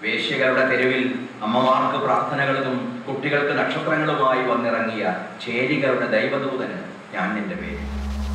വേശ്യകളുടെ തെരുവിൽ അമ്മമാർക്ക് പ്രാർത്ഥനകളും കുട്ടികൾക്ക് നക്ഷത്രങ്ങളുമായി വന്നിറങ്ങിയ ചേരികളുടെ ദൈവദൂതന് ഞാൻ നിന്റെ പേര്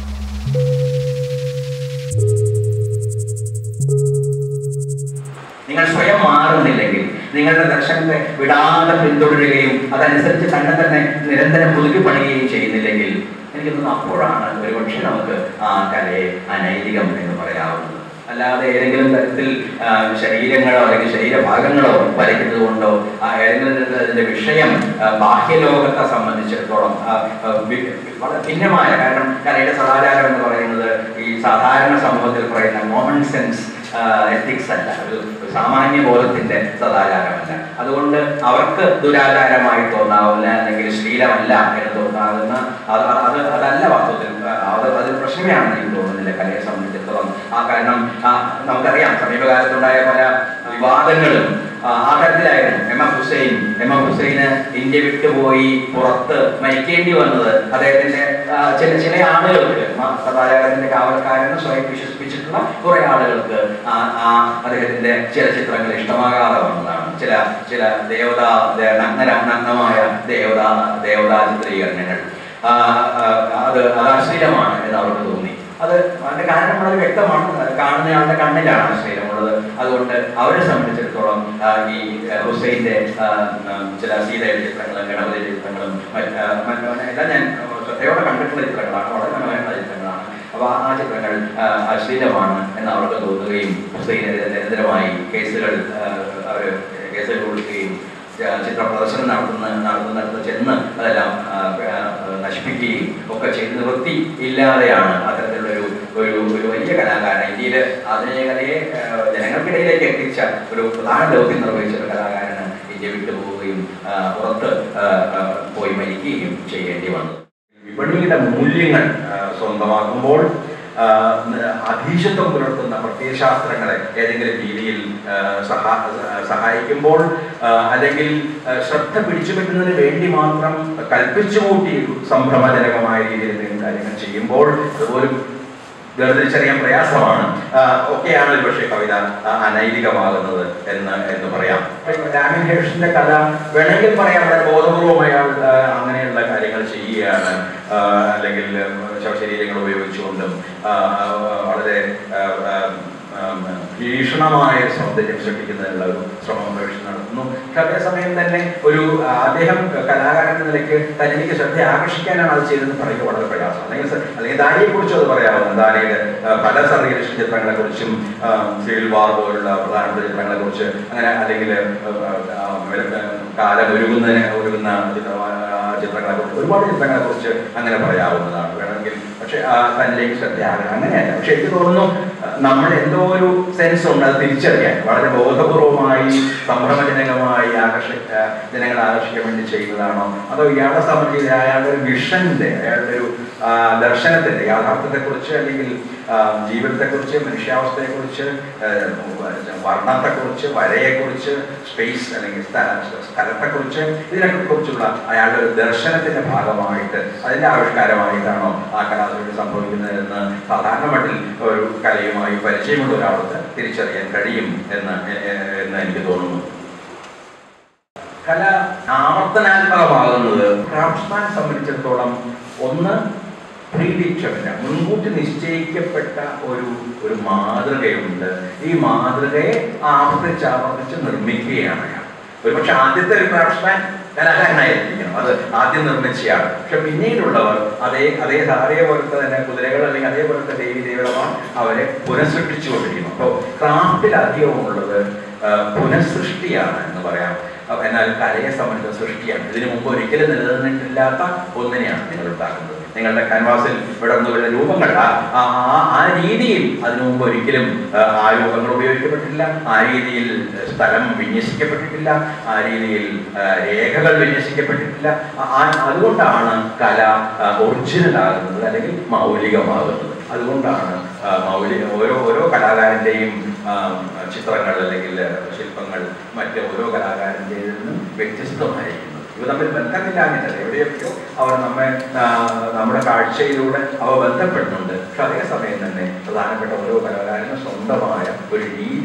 നിങ്ങൾ സ്വയം മാറുന്നില്ലെങ്കിൽ നിങ്ങളുടെ ദർശനത്തെ വിടാതെ പിന്തുടരുകയും അതനുസരിച്ച് തന്നെ തന്നെ നിരന്തരം പുതുക്കി പണിയുകയും ചെയ്യുന്നില്ലെങ്കിൽ എനിക്ക് തോന്നുന്നു അപ്പോഴാണ് ഒരുപക്ഷെ നമുക്ക് ആ കലയെ അനൈതികം എന്ന് പറയാവുന്നത് അല്ലാതെ ഏതെങ്കിലും തരത്തിൽ ആ, ശരീരങ്ങളോ അല്ലെങ്കിൽ ശരീരഭാഗങ്ങളോ വരയ്ക്കുന്നത് കൊണ്ടോ ആ ഏതെങ്കിലും തരത്തിൽ അതിന്റെ വിഷയം ആ, ബാഹ്യലോകത്തെ സംബന്ധിച്ചിടത്തോളം ആ, ആ, വി- വളരെ ഭിന്നമായ കാരണം കലയുടെ സദാചാരം എന്ന് പറയുന്നത് ഈ സാധാരണ സമൂഹത്തിൽ പറയുന്ന കോമൺ സെൻസ് എത്തിക്സ് അല്ല ഒരു സാമാന്യ ബോധത്തിന്റെ സദാചാരമല്ല അതുകൊണ്ട് അവർക്ക് ദുരാചാരമായി തോന്നാവുന്ന അല്ലെങ്കിൽ ശ്ലീലമല്ല എന്ന് തോന്നാവുന്ന അത് അത് അത് അതല്ല വാസ്തവത്തിൽ ആ, അത് അതിൽ പ്രശ്നമേയാണെന്ന് എനിക്ക് തോന്നുന്നില്ല കലയെ സംബന്ധിച്ചിടത്തോളം ആ കാരണം ആ, നമുക്കറിയാം സമീപകാലത്തുണ്ടായ പല വിവാദങ്ങളും ആ ആ തരത്തിലായിരുന്നു M F Hussain M F ഹുസൈന് ഇന്ത്യ വിട്ടുപോയി പുറത്ത് മരിക്കേണ്ടി വന്നത് അദ്ദേഹത്തിന്റെ ആ, ചില ചില ആളുകൾക്ക് മ- സദാചാരത്തിന്റെ കാവൽക്കാരെന്ന് സ്വയം വിശ്വസിപ്പിച്ചിട്ടുള്ള കുറെ ആളുകൾക്ക് ആ ആ അദ്ദേഹത്തിന്റെ ചില ചിത്രങ്ങൾ ഇഷ്ടമാകാതെ വന്നതാണ് ചില ചില ദേവതാ ദേ- നഗ്ന നഗ്നമായ ദേവതാ ദേവതാ ചിത്രീകരണങ്ങൾ ആ, ആ, അത് അത് അശ്ലീലമാണ് എന്ന് അവർക്ക് തോന്നി അത് അതിന്റെ കാരണം വളരെ വ്യക്തമാണ് അത് കാണുന്നയാളുടെ കണ്ണിലാണ് അശ്ലീലമുള്ളത് അതുകൊണ്ട് അവരെ സംബന്ധിച്ചിടത്തോളം ആ, ഈ ആ, ഹുസൈന്റെ ആ, ഉം, ചില സീതയുടെ ചിത്രങ്ങളും ഗണപതി ചിത്രങ്ങളും മറ്റ് ആ, മറ്റ് എല്ലാം ഞാൻ ശ്രദ്ധയോടെ കണ്ടിട്ടുള്ള ചിത്രങ്ങളാണ് വളരെ മനോഹരമായ ചിത്രങ്ങളാണ് അപ്പൊ ആ- ആ ചിത്രങ്ങൾ ആ, അശ്ലീലമാണ് എന്ന് അവർക്ക് തോന്നുകയും ഹുസൈനെതിരെ നിരന്തരമായി കേസുകൾ അവർ കേസുകൾ കൊടുക്കുകയും ആ, ചിത്ര പ്രദർശനം നടത്തുന്ന നടത്തുന്നിടത്ത് ചെന്ന് അതെല്ലാം ആ, ആ, നശിപ്പിക്കുകയും ഒക്കെ ചെയ്ത് നിവൃത്തി ഇല്ലാതെയാണ് അത്തരത്തിലുള്ള ഒരു ഒരു ഒരു വലിയ കലാകാരൻ ഇന്ത്യയിൽ ആധുനിക കലയെ ആ, ജനങ്ങൾക്കിടയിലേക്ക് എത്തിച്ച ഒരു പ്രധാന ദൗത്യം നിർവഹിച്ച ഒരു കലാകാരന് ഇന്ത്യ വിട്ടുപോവുകയും ആ, പുറത്ത് ആ, ആ, പോയി മരിക്കുകയും ചെയ്യേണ്ടി വന്നു വിപണിയുടെ മൂല്യങ്ങൾ ആ, സ്വന്തമാക്കുമ്പോൾ ആ, അധീശത്വം പുലർത്തുന്ന പ്രത്യയശാസ്ത്രങ്ങളെ ഏതെങ്കിലും രീതിയിൽ ആ, സഹാ സഹായിക്കുമ്പോൾ ആ, അല്ലെങ്കിൽ ആ, ശ്രദ്ധ പിടിച്ചു പറ്റുന്നതിന് വേണ്ടി മാത്രം കൽപ്പിച്ചു കൂട്ടി സംഭ്രമജനകമായ രീതിയിൽ എന്തെങ്കിലും കാര്യങ്ങൾ ചെയ്യുമ്പോൾ അതുപോലും വേർതിരിച്ചറിയാൻ പ്രയാസമാണ് ആ, ഒക്കെയാണ് ഒരു പക്ഷേ കവിത ആ, അനൈതികമാകുന്നത് എന്ന് എന്ന് പറയാം ഡാമിൻ ഹേഴ്സിന്റെ കഥ വേണമെങ്കിൽ പറയാം വളരെ ബോധപൂർവം അയാൾ ആ, അങ്ങനെയുള്ള കാര്യങ്ങൾ ചെയ്യുകയാണ് ആ, അല്ലെങ്കിൽ ശവശരീരങ്ങൾ ഉപയോഗിച്ചുകൊണ്ടും ആ, ആ, വളരെ ആ, ആ, ആം, ഭീഷണമായ സൗന്ദര്യം സൃഷ്ടിക്കുന്നതിനുള്ള ഒരു ശ്രമം പ്രവേശനം നടത്തുന്നു പക്ഷെ അതേസമയം തന്നെ ഒരു ആ, അദ്ദേഹം കലാകാരൻ എന്ന നിലയ്ക്ക് തനിക്ക് ശ്രദ്ധ ആകർഷിക്കാനാണ് അത് ചെയ്തതെന്ന് പറയുക വളരെ പ്രയാസം അല്ലെങ്കിൽ സ- അല്ലെങ്കിൽ ദാരിയെ കുറിച്ചും അത് പറയാവുന്ന ദാരിയുടെ ആ, പല സർറിയലിസ്റ്റ് ചിത്രങ്ങളെ കുറിച്ചും സിവിൽ വാർ പോലുള്ള പ്രധാനപ്പെട്ട ചിത്രങ്ങളെ കുറിച്ച് അങ്ങനെ അല്ലെങ്കിൽ കാലം ഒരുങ്ങുന്നതിന് ഒരുങ്ങുന്ന ചിത്ര- ആ, ചിത്രങ്ങളെ കുറിച്ച് ഒരുപാട് ചിത്രങ്ങളെ കുറിച്ച് അങ്ങനെ പറയാവുന്നതാണ് വേണമെങ്കിൽ പക്ഷെ ആ, തന്നിലേക്ക് ശ്രദ്ധ ആകണം അങ്ങനെയല്ല പക്ഷെ എനിക്ക് തോന്നുന്നു ആ, നമ്മൾ എന്തോ ഒരു സെൻസ് ഉണ്ട് അത് തിരിച്ചറിയാൻ വളരെ ബോധപൂർവമായി സംഭ്രമജനകമായി ആകർഷ ആ, ജനങ്ങളെ ആകർഷിക്കാൻ വേണ്ടി ചെയ്യുന്നതാണോ അതോ ഇയാളെ സംബന്ധിച്ച് അയാളുടെ ഒരു വിഷന്റെ അയാളുടെ ഒരു ആ, ദർശനത്തിന്റെ യാഥാർത്ഥ്യത്തെക്കുറിച്ച് അല്ലെങ്കിൽ ആ, ജീവിതത്തെക്കുറിച്ച് മനുഷ്യാവസ്ഥയെക്കുറിച്ച് ആ, വർണ്ണത്തെക്കുറിച്ച് വരയെക്കുറിച്ച് സ്പേസ് അല്ലെങ്കിൽ സ്ഥല- സ്ഥലത്തെക്കുറിച്ച് ഇതിനൊക്കെ കുറിച്ചുള്ള അയാളുടെ ഒരു ദർശനത്തിന്റെ ഭാഗമായിട്ട് അതിന്റെ ആവിഷ്കാരമായിട്ടാണോ ആ കലാസൃഷ്ടി സംഭവിക്കുന്നത് എന്ന് സാധാരണ മട്ടിൽ ഒരു കലയുമായി പരിചയമുള്ള ഒരാൾക്ക് തിരിച്ചറിയാൻ കഴിയും എന്ന് എ- എ- എന്ന് എനിക്ക് തോന്നുന്നു കല ആവർത്തനാത്മകമാകുന്നത് ക്രാഫ്റ്റ്സ്മാനെ സംബന്ധിച്ചിടത്തോളം ഒന്ന് പ്രീഡിക്ഷമില്ല മുൻകൂട്ടി നിശ്ചയിക്കപ്പെട്ട ഒരു ഒരു മാതൃകയുണ്ട് ഈ മാതൃകയെ ആവർത്തിച്ച് ആവർത്തിച്ച് നിർമ്മിക്കുകയാണ് അയാൾ ഒരുപക്ഷെ ആദ്യത്തെ ഒരു ക്രാഫ്റ്റ്സ്മാൻ കലാകാരനായിരിക്കണം അത് ആദ്യം നിർമ്മിച്ചയാണ് പക്ഷെ പിന്നീടുള്ളവർ അതേ അതേ അതേപോലത്തെ തന്നെ കുതിരകൾ അല്ലെങ്കിൽ അതേപോലത്തെ ദേവി ദേവതമാർ അവരെ പുനഃസൃഷ്ടിച്ചുകൊണ്ടിരിക്കുന്നു അപ്പോൾ ക്രാഫ്റ്റിൽ അധികവും ഉള്ളത് ആ, പുനഃസൃഷ്ടിയാണ് എന്ന് പറയാം അപ്പൊ എന്നാൽ കലയെ സംബന്ധിച്ച സൃഷ്ടിയാണ് ഇതിനു മുമ്പ് ഒരിക്കലും നിലനിന്നിട്ടില്ലാത്ത ഒന്നിനെയാണ് നിങ്ങൾ ഉണ്ടാക്കുന്നത് നിങ്ങളുടെ ക്യാൻവാസിൽ വിടർന്നു വരുന്ന രൂപങ്ങൾ ആ ആ- ആ- ആ രീതിയിൽ അതിനു മുമ്പ് ഒരിക്കലും ആ, ആ രൂപങ്ങൾ ഉപയോഗിക്കപ്പെട്ടില്ല ആ രീതിയിൽ സ്ഥലം വിന്യസിക്കപ്പെട്ടിട്ടില്ല ആ രീതിയിൽ ആ, രേഖകൾ വിന്യസിക്കപ്പെട്ടിട്ടില്ല ആ- ആ- അതുകൊണ്ടാണ് കല ഒറിജിനൽ ആകുന്നത് അല്ലെങ്കിൽ മൗലികമാകുന്നത് അതുകൊണ്ടാണ് ആ, മൗലിക ഓരോ ഓരോ കലാകാരന്റെയും ആ, ചിത്രങ്ങൾ അല്ലെങ്കിൽ ശില്പങ്ങൾ മറ്റ് ഓരോ കലാകാരന്റെയിൽ നിന്നും വ്യത്യസ്തമായിരിക്കുന്നത് ഇവ തമ്മിൽ ബന്ധമില്ലാഞ്ഞിട്ടല്ല എവിടെയൊക്കെയോ അവർ നമ്മെ ആ, നമ്മുടെ കാഴ്ചയിലൂടെ അവ ബന്ധപ്പെടുന്നുണ്ട് പക്ഷെ അതേസമയം തന്നെ പ്രധാനപ്പെട്ട ഓരോ കലാകാരനും സ്വന്തമായ ഒരു രീതി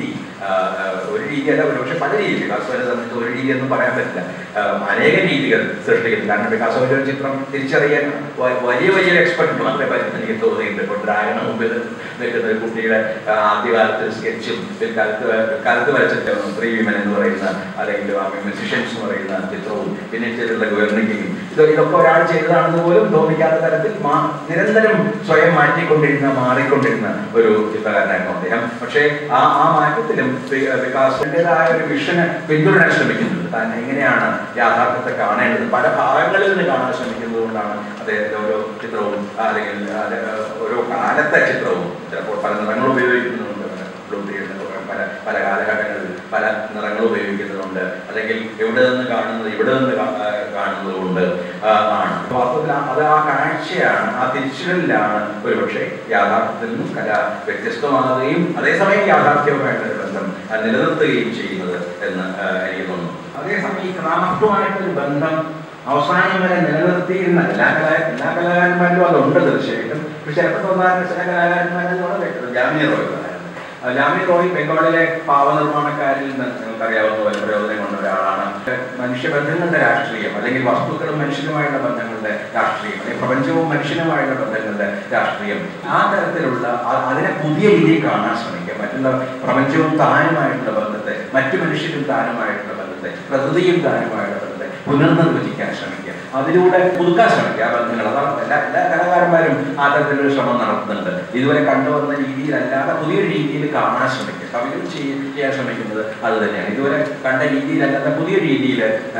ആ, ആ, ഒരു രീതിയല്ല ഒരുപക്ഷെ പല രീതി പിക്കാസോനെ സംബന്ധിച്ച് ഒരു രീതി ഒന്നും പറയാൻ പറ്റില്ല ആ, അനേക രീതികൾ സൃഷ്ടിക്കുന്നു കാരണം പിക്കാസോയുടെ ഒരു ചിത്രം തിരിച്ചറിയാൻ വ- വലിയ വലിയ എക്സ്പെർട്ട് മാത്രമേ പറ്റുന്ന എനിക്ക് തോന്നിയിട്ടുണ്ട് ഇപ്പോൾ ഡ്രാഗണ് മുമ്പിൽ നിൽക്കുന്ന ഒരു കുട്ടിയുടെ ആ, ആദ്യകാലത്ത് സ്കെച്ചും പിൽക്കാലത്ത് കാലത്ത് വരച്ച ത്രീ വിമൻ എന്ന് പറയുന്ന അല്ലെങ്കിൽ മ്യൂസിഷ്യൻസ് എന്ന് പറയുന്ന ചിത്രവും പിന്നെ ചെയ്തിട്ടുള്ള ഗവർണിക്കും ഇത് ഇതൊക്കെ ഒരാൾ ചെയ്തതാണെന്ന് പോലും തോന്നിക്കാത്ത തരത്തിൽ മാ- നിരന്തരം സ്വയം മാറ്റിക്കൊണ്ടിരുന്ന മാറിക്കൊണ്ടിരുന്ന ഒരു ചിത്രകാരനായിരുന്നു അദ്ദേഹം പക്ഷേ ആ ആ മാറ്റത്തിലും വി- വികാസത്തിൻ്റെതായ ഒരു വിഷന് പിന്തുടരാൻ ശ്രമിക്കുന്നുണ്ട് താൻ എങ്ങനെയാണ് യാഥാർത്ഥ്യത്തെ കാണേണ്ടത് പല ഭാഗങ്ങളിൽ നിന്ന് കാണാൻ ശ്രമിക്കുന്നത് കൊണ്ടാണ് അദ്ദേഹത്തിന്റെ ഓരോ ചിത്രവും അല്ലെങ്കിൽ അത് ഓരോ കാലത്തെ ചിത്രവും ചിലപ്പോൾ പല നിറങ്ങൾ ഉപയോഗിക്കുന്നുണ്ട് ബ്ലൂ പീരീഡിന് പല പല കാലഘട്ടങ്ങളിൽ പല നിറങ്ങൾ ഉപയോഗിക്കുന്നുണ്ട് അല്ലെങ്കിൽ എവിടെ നിന്ന് കാണുന്നത് ഇവിടെ നിന്ന് കാ- ആ, കാണുന്നത് കൊണ്ട് ആ, ആണ് വാസ്തവത്തിൽ ആ- അത് ആ കാഴ്ചയാണ് ആ തിരിച്ചറിയലിലാണ് ഒരുപക്ഷെ യാഥാർത്ഥ്യത്തിൽ നിന്നും കല വ്യത്യസ്തമാകുകയും അതേസമയം യാഥാർത്ഥ്യവുമായിട്ട് ഒരു ബന്ധം അത് നിലനിർത്തുകയും ചെയ്യുന്നത് എന്ന് ആ, എനിക്ക് തോന്നുന്നു അതേസമയം ഈ ക്രാഫ്റ്റുമായിട്ടൊരു ബന്ധം അവസാനം വരെ നിലനിർത്തിയിരുന്ന എല്ലാ കലാ എല്ലാ കലാകാരന്മാരിലും അതുണ്ട് തീർച്ചയായിട്ടും പക്ഷെ ചിലപ്പോൾ തോന്നാറുണ്ട് ചില കലാകാരന്മാരത് വളരെ വ്യക്തം ജാമ്യ റോയ് പറയാറുണ്ട്. ആ, ജാമ്യ റോയ് ബംഗാളിലെ പാവനിർമ്മാണക്കാരിൽ നിന്ന് നിങ്ങൾക്കറിയാവുന്ന പോലെ പ്രയോജനം കൊണ്ട ഒരാളാണ് മനുഷ്യബന്ധങ്ങളുടെ രാഷ്ട്രീയം അല്ലെങ്കിൽ വസ്തുക്കളും മനുഷ്യനുമായുള്ള ബന്ധങ്ങളുടെ രാഷ്ട്രീയം അല്ലെങ്കിൽ പ്രപഞ്ചവും മനുഷ്യനുമായുള്ള ബന്ധങ്ങളുടെ രാഷ്ട്രീയം ആ തരത്തിലുള്ള ആ- അതിനെ പുതിയ രീതിയിൽ കാണാൻ ശ്രമിക്കുക മറ്റുള്ള പ്രപഞ്ചവും താനുമായിട്ടുള്ള ബന്ധത്തെ മറ്റു മനുഷ്യരും താനുമായിട്ടുള്ള ബന്ധത്തെ പ്രകൃതിയും താനുമായുള്ള ബന്ധത്തെ പുനർനിർവചിക്കാൻ ശ്രമിക്കുക അതിലൂടെ പുതുക്കാൻ ശ്രമിക്കുക ആ ബന്ധങ്ങൾ അതാണ് എല്ലാ എല്ലാ കലാകാരന്മാരും ആ തരത്തിലൊരു ശ്രമം നടത്തുന്നുണ്ട് ഇതുവരെ കണ്ടുവന്ന രീതിയിലല്ലാതെ പുതിയൊരു രീതിയിൽ കാണാൻ ശ്രമിക്കുക കവികൾ ചെയ്യ- ചെയ്യാൻ ശ്രമിക്കുന്നത് അത് തന്നെയാണ് ഇതുവരെ കണ്ട രീതിയിലല്ലാത്ത പുതിയ രീതിയിൽ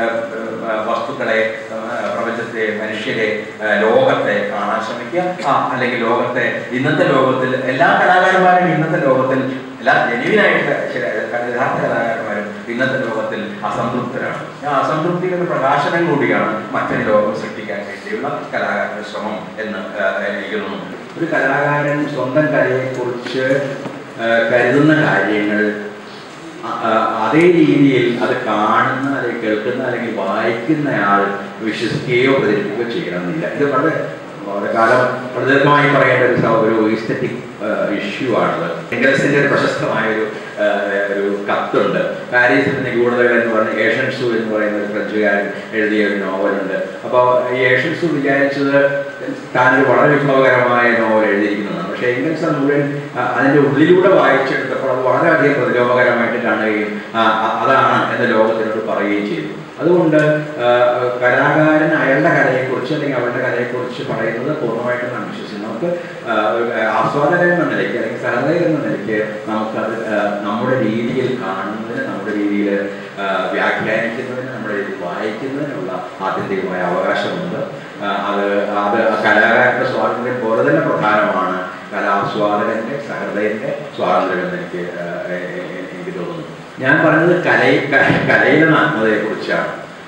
വസ്തുക്കളെ ആ, പ്രപഞ്ചത്തെ മനുഷ്യരെ ആ, ലോകത്തെ കാണാൻ ശ്രമിക്കുക ആ അല്ലെങ്കിൽ ലോകത്തെ ഇന്നത്തെ ലോകത്തിൽ എല്ലാ കലാകാരന്മാരും ഇന്നത്തെ ലോകത്തിൽ എല്ലാ ജനുവിനായിട്ട് ചില യഥാർത്ഥ കലാകാരന്മാരും ഇന്നത്തെ ലോകത്തിൽ അസംതൃപ്തരാണ് ആ അസംതൃപ്തിയുടെ ഒരു പ്രകാശനം കൂടിയാണ് മറ്റൊരു ലോകം സൃഷ്ടിക്കാൻ വേണ്ടിയുള്ള കലാകാരന്റെ ശ്രമം എന്ന് ആ, എനിക്ക് തോന്നുന്നു ഒരു കലാകാരൻ സ്വന്തം കലയെക്കുറിച്ച് ആ, കരുതുന്ന കാര്യങ്ങൾ അ- അ- അതേ രീതിയിൽ അത് കാണുന്ന അല്ലെങ്കിൽ കേൾക്കുന്ന അല്ലെങ്കിൽ വായിക്കുന്നയാൾ വിശ്വസിക്കുകയോ പ്രചരിപ്പിക്കുകയോ ചെയ്യണമെന്നില്ല ഇത് വളരെ വളരെ കാലം പ്രദീർഘമായി പറയേണ്ട ഒരു സ- ഒരു ഈസ്തറ്റിക് ഇഷ്യൂ ആണത് എംഗൽസിന്റെ ഒരു പ്രശസ്തമായ ഒരു ആ, ഒരു കത്തുണ്ട് പാരീസിന്റെ നിഗൂഢതകൾ എന്ന് പറഞ്ഞ ഏഷ്യൻ സു എന്ന് പറയുന്ന ഒരു ഫ്രഞ്ചുകാരൻ എഴുതിയ ഒരു നോവലുണ്ട് അപ്പോൾ ഈ ഏഷ്യൻ സു വിചാരിച്ചത് താനൊരു വളരെ വിപ്ലവകരമായ നോവൽ എഴുതിയിരിക്കുന്നതാണ് പക്ഷേ എംഗൽസ് അത് മുഴുവൻ ആ, അതിന്റെ ഉള്ളിലൂടെ വായിച്ചെടുത്തപ്പോൾ അത് വളരെയധികം പ്രതിലോമകരമായിട്ട് കാണുകയും ആ, അ- അതാണ് എന്ന് ലോകത്തിനോട് പറയുകയും ചെയ്തു അതുകൊണ്ട് ആ, കലാകാരൻ അയാളുടെ കലയെക്കുറിച്ച് അല്ലെങ്കിൽ അവളുടെ കലയെക്കുറിച്ച് പറയുന്നത് പൂർണ്ണമായിട്ടും നാം വിശ്വസിക്കുന്നു നമുക്ക് ആ, ഒരു ആസ്വാദകൻ എന്ന നിലയ്ക്ക് അല്ലെങ്കിൽ സഹൃദയൻ എന്ന നിലയ്ക്ക് നമുക്കത് ആ, നമ്മുടെ രീതിയിൽ കാണുന്നതിന് നമ്മുടെ രീതിയിൽ ആ, വ്യാഖ്യാനിക്കുന്നതിന് നമ്മുടെ രീതിയിൽ വായിക്കുന്നതിനുള്ള ആത്യന്തികമായ അവകാശമുണ്ട് ആ, അത് അത് ആ കലാകാരന്റെ സ്വാതന്ത്ര്യം പോലെ തന്നെ പ്രധാനമാണ് കലാസ്വാദകന്റെ സഹൃദയന്റെ സ്വാതന്ത്ര്യം എന്ന് എനിക്ക് ആ, എ- എ- എ- എനിക്ക് തോന്നുന്നു ഞാൻ പറഞ്ഞത് കലയി ക- കലയിലെ നഗ്നതയെ കുറിച്ചാണ്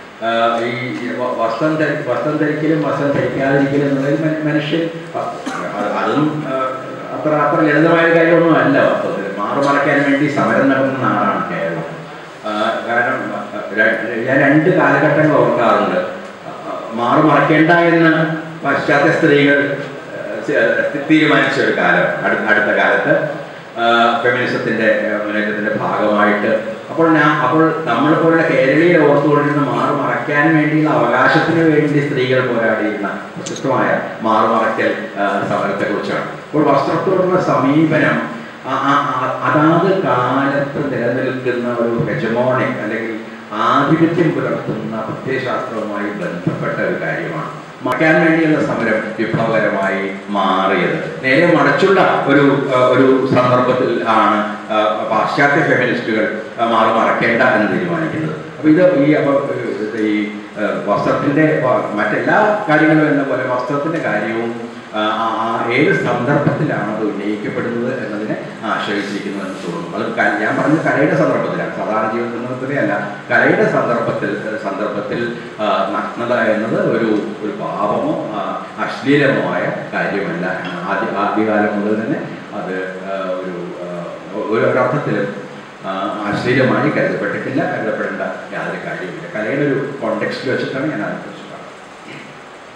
ഈ വ- വസ്ത്രം ധരി വസ്ത്രം ധരിക്കലും വസ്ത്രം ധരിക്കാതിരിക്കലും എന്നുള്ളത് മ- മനുഷ്യൻ അ- അത് അതും ആ, അത്ര അത്ര ലളിതമായ കാര്യമൊന്നും അല്ല വാസ്തവത്തിൽ മാറുമറയ്ക്കാൻ വേണ്ടി സമരം നടത്തുന്ന നാടാണ് കേരളം ആ, കാരണം ആ, ര- ഞാൻ രണ്ട് കാലഘട്ടങ്ങൾ ഓർക്കാറുണ്ട് മാറു മറക്കേണ്ട എന്ന് പാശ്ചാത്യ സ്ത്രീകൾ ആ, ചെ- തീരുമാനിച്ച ഒരു കാലം അടുത്ത അടുത്ത കാലത്ത് ഫെമിനിസത്തിന്റെ മുന്നേറ്റത്തിന്റെ ഭാഗമായിട്ട് അപ്പോൾ ഞാൻ അപ്പോൾ നമ്മളെ പോലുള്ള കേരളീയർ ഓർത്തുകൊണ്ടിരുന്ന മാറു മറയ്ക്കാൻ വേണ്ടിയുള്ള അവകാശത്തിന് വേണ്ടി സ്ത്രീകൾ പോരാടിയിരുന്ന പ്രശസ്തമായ മാറുമറയ്ക്കൽ സമരത്തെ കുറിച്ചാണ് അപ്പോൾ വസ്ത്രത്തോടുള്ള സമീപനം ആ- ആ- ആ- അതാത് കാലത്ത് നിലനിൽക്കുന്ന ഒരു ഹെജമോണിക് അല്ലെങ്കിൽ ആധിപത്യം പുലർത്തുന്ന പ്രത്യയശാസ്ത്രവുമായി ബന്ധപ്പെട്ട ഒരു കാര്യമാണ് മറയ്ക്കാൻ വേണ്ടിയുള്ള സമരം വിപ്ലവകരമായി മാറിയത് നേരെ മറിച്ചുള്ള ഒരു ആ, ഒരു സന്ദർഭത്തിൽ ആണ് ആ, പാശ്ചാത്യ ഫെമിനിസ്റ്റുകൾ ആ, മാറി മറക്കേണ്ട എന്ന് തീരുമാനിക്കുന്നത് അപ്പൊ ഇത് ഈ അപ്പൊ ഇത് ഈ ആ, വസ്ത്രത്തിന്റെ വ- മറ്റെല്ലാ കാര്യങ്ങളും എന്ന പോലെ വസ്ത്രത്തിന്റെ കാര്യവും ആ, ആ, ആ ഏത് സന്ദർഭത്തിലാണ് അത് ഉന്നയിക്കപ്പെടുന്നത് എന്നതിനെ ആശ്രയിച്ചിരിക്കുന്നു എന്ന് തോന്നുന്നു അത് ക- ഞാൻ പറഞ്ഞത് കലയുടെ സന്ദർഭത്തിലാണ് സാധാരണ ജീവിതത്തിനെ അല്ല കലയുടെ സന്ദർഭത്തിൽ സന്ദർഭത്തിൽ ആ, നഗ്നത എന്നത് ഒരു ഒരു പാപമോ ആ, അശ്ലീലമോ ആയ കാര്യമല്ല എന്ന് ആദ്യ ആദ്യകാലം മുതൽ തന്നെ അത് ആ, ഒരു ആ, ഒരു ഒരർത്ഥത്തിലും ആ, അശ്ലീലമായി കരുതപ്പെട്ടിട്ടില്ല കരുതപ്പെടേണ്ട യാതൊരു കാര്യമില്ല കലയുടെ ഒരു കോണ്ടെക്സ്റ്റിൽ വെച്ചിട്ടാണ് ഞാൻ അതിനെക്കുറിച്ച് പറയുന്നത്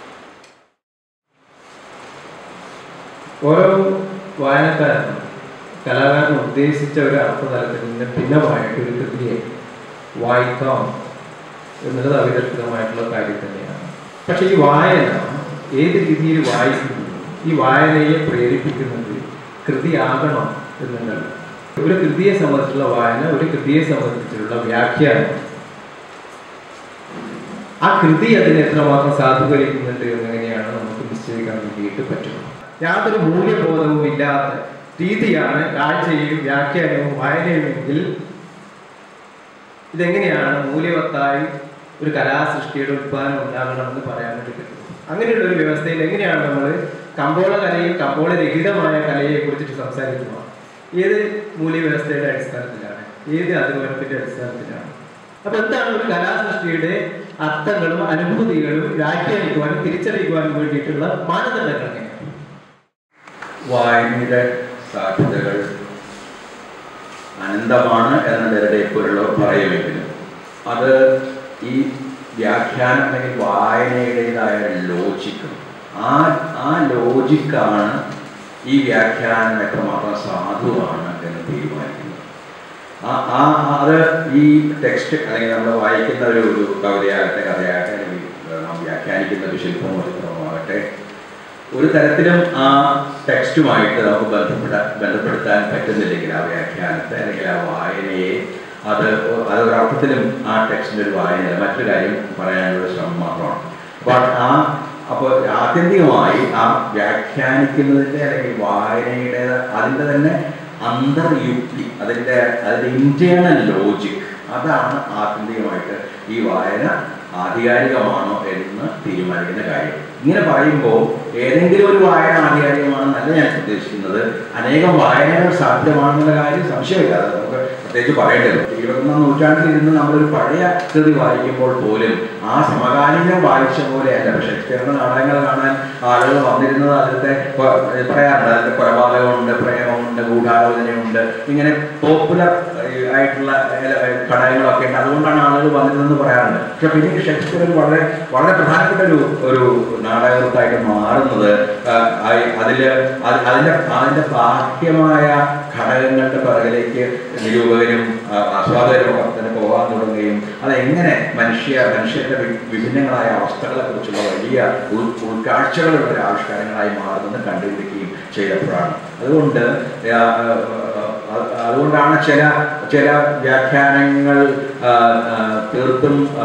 ഓരോ വായനക്കാരനും കലാകാരൻ ഉദ്ദേശിച്ച ഒരു അർത്ഥതലത്തിൽ നിന്ന് ഭിന്നമായിട്ട് ഒരു കൃതിയെ വായിക്കാം എന്നുള്ളത് അവിതർക്കിതമായിട്ടുള്ള കാര്യം തന്നെയാണ് പക്ഷെ ഈ വായന ഏത് രീതിയിൽ വായിക്കുന്നു ഈ വായനയെ പ്രേരിപ്പിക്കുന്നത് കൃതിയാകണം എന്നുള്ളത് ഒരു കൃതിയെ സംബന്ധിച്ചുള്ള വായന ഒരു കൃതിയെ സംബന്ധിച്ചുള്ള വ്യാഖ്യാനം ആ കൃതി അതിനെ എത്രമാത്രം സാധൂകരിക്കുന്നുണ്ട് എന്നെങ്ങനെയാണ് നമുക്ക് നിശ്ചയിക്കാൻ വേണ്ടിയിട്ട് പറ്റുന്നത് യാതൊരു മൂല്യബോധവും ഇല്ലാത്ത രീതിയാണ് കാഴ്ചയും വ്യാഖ്യാനവും വായനയുമെങ്കിൽ ഇതെങ്ങനെയാണ് മൂല്യവത്തായി ഒരു കലാസൃഷ്ടിയുടെ ഉത്പാദനം ഉണ്ടാകണമെന്ന് പറയാൻ വേണ്ടി പറ്റും അങ്ങനെയുള്ള ഒരു വ്യവസ്ഥയിൽ എങ്ങനെയാണ് നമ്മൾ കമ്പോള കലയും കമ്പോള രഹിതമായ കലയെ കുറിച്ചിട്ട് സംസാരിക്കുക ഏത് മൂല്യവ്യവസ്ഥയുടെ അടിസ്ഥാനത്തിലാണ് ഏത് അതിർവരത്തിന്റെ അടിസ്ഥാനത്തിലാണ് അപ്പൊ എന്താണ് ഒരു കലാസൃഷ്ടിയുടെ അർത്ഥങ്ങളും അനുഭൂതികളും വ്യാഖ്യാനിക്കുവാനും തിരിച്ചറിയിക്കുവാനും വേണ്ടിയിട്ടുള്ള മാനദണ്ഡങ്ങൾ എങ്ങനെയാണ് വായനയുടെ സാധ്യതകൾ അനന്തമാണ് എന്ന് ഡെറിഡേപ്പോലുള്ളവർ പറയുമെങ്കിലും അത് ഈ വ്യാഖ്യാനം അല്ലെങ്കിൽ വായനയുടേതായ ലോജിക്കും ആ ആ ലോജിക്കാണ് ഈ വ്യാഖ്യാനം എത്രമാത്രം സാധുവാണ് എന്ന് തീരുമാനിക്കുന്നത് ആ ആ അത് ഈ ടെക്സ്റ്റ് അല്ലെങ്കിൽ നമ്മൾ വായിക്കുന്ന ഒരു ഒരു കവിതയാകട്ടെ കഥയാകട്ടെ അല്ലെങ്കിൽ നാം വ്യാഖ്യാനിക്കുന്ന ഒരു ശില്പമോ ചിത്രമോ ആകട്ടെ ഒരു തരത്തിലും ആ ടെക്സ്റ്റുമായിട്ട് നമുക്ക് ബന്ധപ്പെട്ട ബന്ധപ്പെടുത്താൻ പറ്റുന്നില്ലെങ്കിൽ ആ വ്യാഖ്യാനത്തെ അല്ലെങ്കിൽ ആ വായനയെ അത് അത് ഒരർത്ഥത്തിലും ആ ടെക്സ്റ്റിൻ്റെ ഒരു വായന മറ്റൊരു കാര്യം പറയാനുള്ള ശ്രമം മാത്രമാണ് അപ്പോൾ ആ അപ്പോൾ ആത്യന്തികമായി ആ വ്യാഖ്യാനിക്കുന്നതിൻ്റെ അല്ലെങ്കിൽ വായനയുടെ അതിൻ്റെ തന്നെ അന്തർയുക്തി അതിൻ്റെ അതിൻ്റെ ഇന്റേണൽ ലോജിക് അതാണ് ആത്യന്തികമായിട്ട് ഈ വായന ആധികാരികമാണോ എന്ന് തീരുമാനിക്കുന്ന കാര്യം ഇങ്ങനെ പറയുമ്പോൾ ഏതെങ്കിലും ഒരു വായന ആധികാരികമാണെന്നല്ല ഞാൻ ഉദ്ദേശിക്കുന്നത് അനേകം വായനകൾ സാധ്യമാണെന്നുള്ള കാര്യം സംശയമില്ല അത് നമുക്ക് പ്രത്യേകിച്ച് പറയേണ്ടത് ഇരുപത്തൊന്നാം നൂറ്റാണ്ടിൽ ഇരുന്ന് നമ്മളൊരു പഴയ കൃതി വായിക്കുമ്പോൾ പോലും ആ സമകാലീനം വായിച്ച പോലെയല്ല പക്ഷേ ഷേക്സ്പിയറിന്റെ നാടകങ്ങൾ കാണാൻ ആളുകൾ വന്നിരുന്നത് അതിലത്തെ പ- പറയാറുണ്ട് അതിലത്തെ കൊലപാതകമുണ്ട് പ്രേമമുണ്ട് ഗൂഢാലോചനയുണ്ട് ഇങ്ങനെ പോപ്പുലർ ആയിട്ടുള്ള ഏ, ഘടകങ്ങളൊക്കെ ഉണ്ട് അതുകൊണ്ടാണ് ആളുകൾ വന്നിരുന്നതെന്ന് പറയാറുണ്ട് പക്ഷെ പിന്നീട് ഷേക്സ്പിയർ ഒരു വളരെ വളരെ പ്രധാനപ്പെട്ട ഒരു ഒരു നാടകത്തായിട്ട് മാറുന്നത് ആ, ആ- അതില് അത് അതിന്റെ അതിന്റെ ബാഹ്യമായ ഘടകങ്ങളുടെ പിറകിലേക്ക് നിരൂപകരും ആ, ആസ്വാദകരും ഒക്കെ തന്നെ പോകാൻ തുടങ്ങുകയും അതെങ്ങനെ മനുഷ്യ മനുഷ്യരുടെ വി- വിഭിന്നങ്ങളായ അവസ്ഥകളെ കുറിച്ചുള്ള വലിയ ഉൾ- ഉൾക്കാഴ്ചകളുള്ള ഒരു ആവിഷ്കാരങ്ങളായി മാറുന്നത് കണ്ടുപിടിക്കുകയും ചെയ്തപ്പോഴാണ് അതുകൊണ്ട് ആ, ആ, ആ, അതുകൊണ്ടാണ് ചില ചില വ്യാഖ്യാനങ്ങൾ ആ, ആ, തീർത്തും ആ,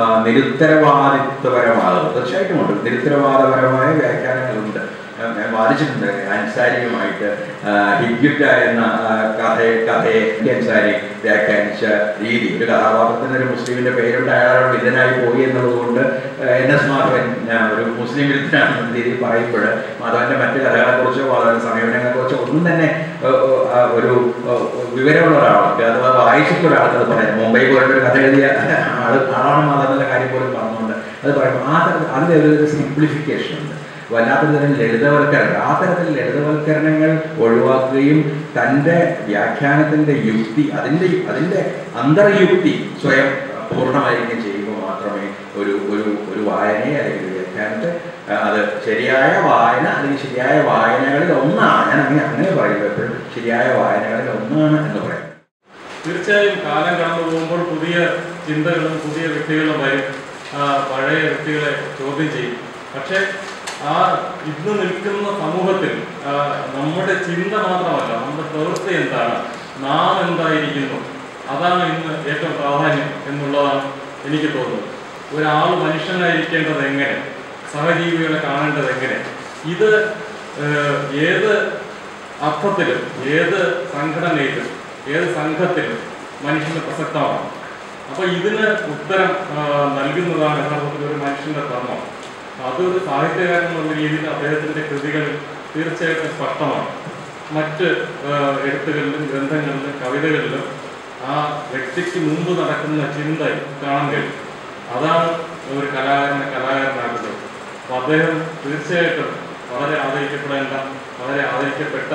നിരുത്തരവാദിത്വപരമാകുന്നത് തീർച്ചയായിട്ടും ഉണ്ട് നിരുത്തരവാദപരമായ വ്യാഖ്യാനങ്ങളുണ്ട് ഞാൻ ഞാൻ വാദിച്ചിട്ടുണ്ട് അൻസാരിയുമായിട്ട് ആ, ഹിഗ്യുറ്റ എന്ന ആ, കഥയെ കഥയെ അൻസാരി വ്യാഖ്യാനിച്ച രീതി ഒരു കഥാപാത്രത്തിന് ഒരു മുസ്ലിമിന്റെ പേരുണ്ട് അയാൾ വില്ലനായി പോയി എന്നുള്ളതുകൊണ്ട് എൻ എസ് മാധവൻ ആ, ഒരു മുസ്ലിം വിരുദ്ധനാണെന്ന രീതിയിൽ പറയുമ്പോൾ മാധവന്റെ മറ്റു കഥകളെക്കുറിച്ചോ മാധവന്റെ സമീപനങ്ങളെക്കുറിച്ചോ ഒന്നും തന്നെ ആ, ആ, ഒരു ആ, വിവരമുള്ള ഒരാൾക്ക് അഥവാ വായിച്ചിട്ടുള്ള ഒരാൾക്ക് അത് പറയാം മുംബൈ പോലുള്ള ഒരു കഥ എഴുതിയ ആള് ആളാണ് മാധവന്റെ കാര്യം പോലും പറഞ്ഞുകൊണ്ട് അത് പറയുമ്പോൾ ആ തരത്തിൽ അതിലൊരു സിംപ്ലിഫിക്കേഷൻ ഉണ്ട് വല്ലാത്ത തരം ലളിതവൽക്കരണം ആ തരത്തിൽ ലളിതവൽക്കരണങ്ങൾ ഒഴിവാക്കുകയും തൻ്റെ വ്യാഖ്യാനത്തിൻ്റെ യുക്തി അതിൻ്റെ അതിൻ്റെ അന്തർയുക്തി സ്വയം പൂർണ്ണമായിരിക്കുകയും ചെയ്യുമ്പോൾ മാത്രമേ ഒരു ഒരു ഒരു വായനയെ അല്ലെങ്കിൽ ഒരു വ്യാഖ്യാനത്തെ ആ, അത് ശരിയായ വായന അല്ലെങ്കിൽ ശരിയായ വായനകളിൽ ഒന്നാണ് ഞാൻ അങ്ങനെ അങ്ങനെ പറയുമ്പോൾ എപ്പോഴും ശരിയായ വായനകളിൽ ഒന്നാണ് എന്ന് പറയും തീർച്ചയായും കാലം കടന്നു പോകുമ്പോൾ പുതിയ ചിന്തകളും പുതിയ വ്യക്തികളും വരും ആ, പഴയ വ്യക്തികളെ ചോദ്യം ചെയ്യും പക്ഷേ ആ ഇന്ന് നിൽക്കുന്ന സമൂഹത്തിൽ ആ, നമ്മുടെ ചിന്ത മാത്രമല്ല നമ്മുടെ പ്രവൃത്തി എന്താണ് നാം എന്തായിരിക്കുന്നു അതാണ് ഇന്ന് ഏറ്റവും പ്രാധാന്യം എന്നുള്ളതാണ് എനിക്ക് തോന്നുന്നത് ഒരാൾ മനുഷ്യനായിരിക്കേണ്ടത് എങ്ങനെ സഹജീവികളെ കാണേണ്ടത് എങ്ങനെ ഇത് ഏഹ്, ഏത് അർത്ഥത്തിലും ഏത് സംഘടനയിലും ഏത് സംഘത്തിലും മനുഷ്യന് പ്രസക്തമാണ് അപ്പൊ ഇതിന് ഉത്തരം ആ, നൽകുന്നതാണ് യഥാർത്ഥത്തിൽ ഒരു മനുഷ്യന്റെ ധർമ്മം അതൊരു സാഹിത്യകാരൻ എന്നുള്ള രീതിയിൽ അദ്ദേഹത്തിന്റെ കൃതികളിൽ തീർച്ചയായിട്ടും സ്പഷ്ടമാണ് മറ്റ് ആ, എഴുത്തുകളിലും ഗ്രന്ഥങ്ങളിലും കവിതകളിലും ആ വ്യക്തിക്ക് മുമ്പ് നടക്കുന്ന ചിന്ത കാണാൻ കഴിയും അതാണ് ഒരു കലാകാരനെ കലാകാരനാക്കുന്നത് അപ്പൊ അദ്ദേഹം തീർച്ചയായിട്ടും വളരെ ആദരിക്കപ്പെടേണ്ട വളരെ ആദരിക്കപ്പെട്ട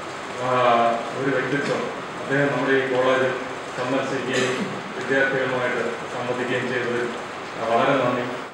ആ, ഒരു വ്യക്തിത്വം അദ്ദേഹം നമ്മുടെ ഈ കോളേജിൽ സന്ദർശിക്കുകയും വിദ്യാർത്ഥികളുമായിട്ട് സംവദിക്കുകയും ചെയ്തതിൽ വളരെ നന്ദി